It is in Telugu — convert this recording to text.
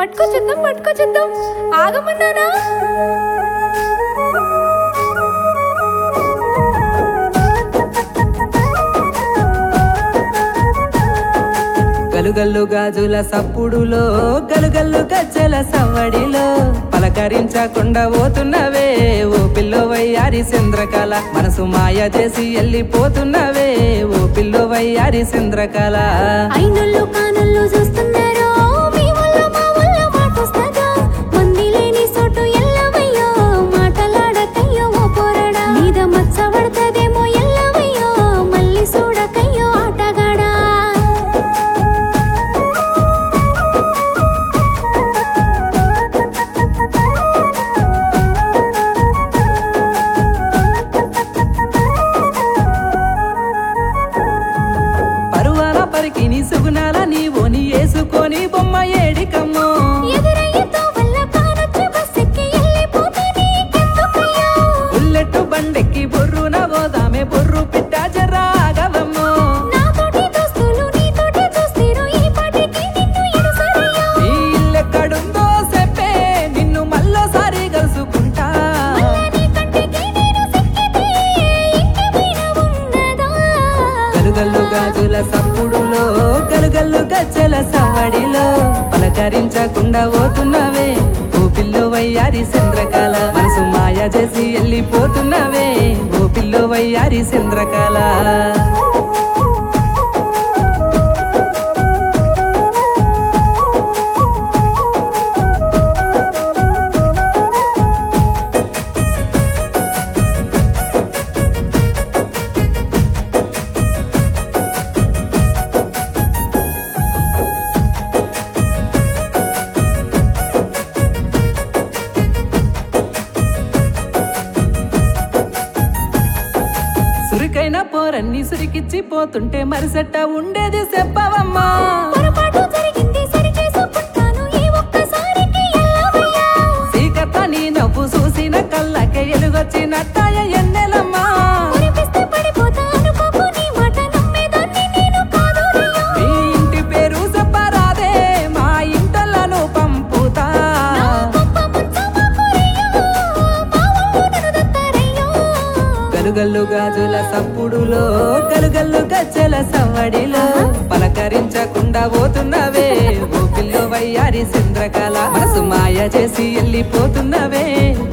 పట్టుకొచ్చేద్దాం పట్టుకొచ్చేద్దాం ఆగమన్నానా గలుగల్లు గాజుల సప్పుడులో గలుగల్లు గజ్జల సవ్వడిలో పలకరించకుండా పోతున్నవే ఓ పిల్లో వయ్యారి చంద్రకళ మనసు మాయ చేసి వెళ్ళిపోతున్నవే ఓ పిల్లో వయ్యారి చంద్రకళ అయినోళ్ళు కానోళ్ళు చూస్తున్నారో మీ వల్ల మా వల్ల మాటొస్తదా మంది లేని చోటు ఎల్లవయ్యో మాటలాడకయ్యో ఓ పోరడా మీద మచ్చ పడతదేమో ఎల్లవయ్యో మళ్ళీ చూడకయ్యో ఆటగాడా పరువాల పరికిని సుగుణాల నీవోని వేసుకొని బొమ్మ ఏడికమ్మో ఎదురయ్యతో వల్ల కానొచ్చి బస్సెక్కి వెళ్ళిపోతే నీకెందుకయ్యో బుల్లెట్టు బండెక్కి బొర్రున పోదామే బొర్రు పిట్ట జరాగవమ్మో నాతోటి దోస్తులు నీతోటి దోస్తీరు ఈ పాటికి నిన్ను ఎరుసరయ్యో నీ ఇల్లెక్కడుందో చెప్పే నిన్ను మళ్ళోసారి కలుసుకుంటా మళ్ళా నీ కంటికి నేను సిక్కితే ఇంకేమైనా ఉన్నదా గలుగల్లు గాజుల సప్పుడులో గలుగల్లు గజ్జల సవడిలో పలకరించకుండా పోతున్నవే ఓ పిల్లో వయ్యారి చంద్రకళ మనసు మాయ చేసి వెళ్ళిపోతున్నవే ఓ పిల్లో వయ్యారి చంద్రకళ సురికైన పోరన్ని సురికిచ్చి పోతుంటే మరిసెట్ట ఉండేది చెప్పవమ్మా పొరపాటు జరిగింది సరి చేసుకుంటాను ఈ ఒక్కసారికి ఎల్లవయ్యా సీకత నీ నవ్వు చూసిన కళ్ళకే ఎలుగొచ్చినట్టాయ ఎన్నెలమ్మా కురిపిస్తే పడిపోతా అనుకోకు నీ మాట నమ్మేదాన్ని నేను కాదోరయ్యో మీ ఇంటి పేరు చెప్పరాదే మా ఇంటలను పంపుతా నా గొప్ప ముంచమాకురయ్యో మా వాళ్ళు నన్ను దత్తారయ్యో గలుగల్లు గాజుల సప్పుడులో గలుగల్లు గజ్జల సవ్వడిలో పలకరించకుండా పోతున్నవే ఓ పిల్లో వయ్యారి చంద్రకళ మనసు మాయ చేసి వెళ్ళిపోతున్నవే